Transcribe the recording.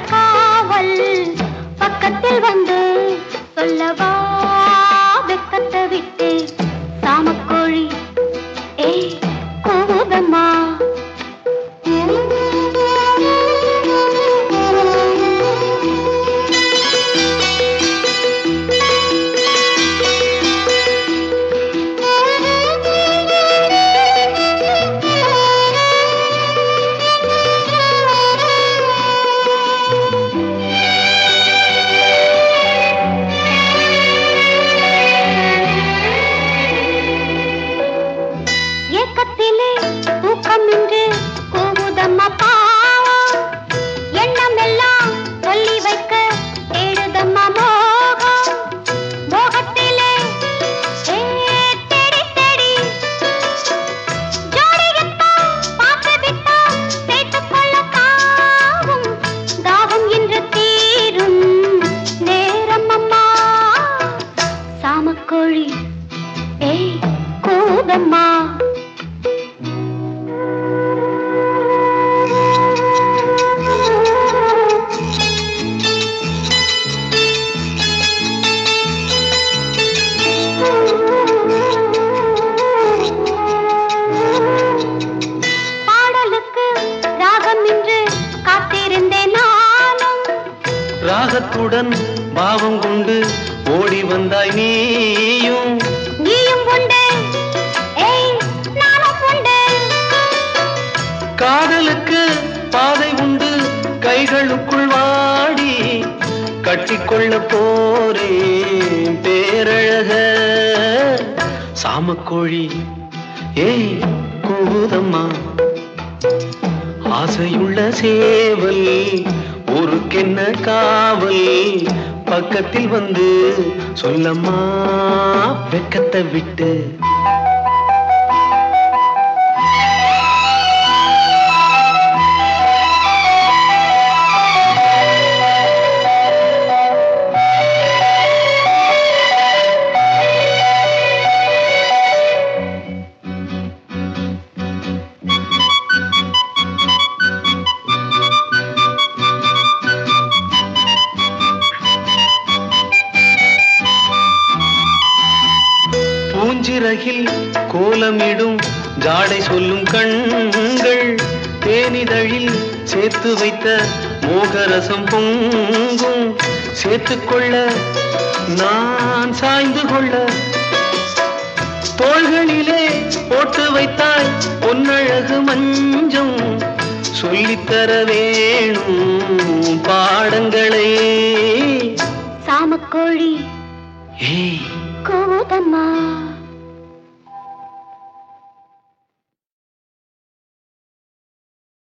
காவல் பக்கத்தில் வந்து சொல்லவா வெக்கத்தை விட்டு சாமக்கோழி ஏ கூதம்மா ஏக்கத்திலே தூக்கமின்றி கூவுதம்மா பாவம் எண்ணமெல்லாம் சொல்லி வைக்க தேடுதம்மா மோகம் மோகத்திலே ஏ, தேடி தேடி ஜோடியத்தான் பார்த்து விட்டா சேர்த்துக் கொள்ள தாவும் தாகம் இன்று தீரும் நேரம் அம்மா சாமக்கோழி ஏய் கூதம்மா பாடலுக்கு ராகம் இன்று காத்திருந்தேன் நானும் ராகத்துடன் பாவம் கொண்டு ஓடி வந்தாய் நீயும் நீயும் உண்டு ஏய் நானும் உண்டு காதலுக்கு பாதை உண்டு கைகளுக்குள் வாடி கட்டிக்கொள்ள போரே பேரழக சாமக்கோழி ஏய் கூதம்மா ஆசையுள்ள சேவல் ஊருக்கென்ன காவல் பக்கத்தில் வந்து சொல்லம்மா வெக்கத்தை விட்டு பூஞ்சிறகில் கோலமிடும் ஜாடை சொல்லும் கண்கள் தேனிதழில் சேர்த்து வைத்த மோகரசம் பொங்கும் சேர்த்துக்கொள்ள நான் சாய்ந்து கொள்ள தோள்களிலே போட்டு வைத்தாய் பொன்னழகு மஞ்சம் சொல்லித்தர வேணும் பாடங்களே சாமக்கோழி ஏய் கூதம்மா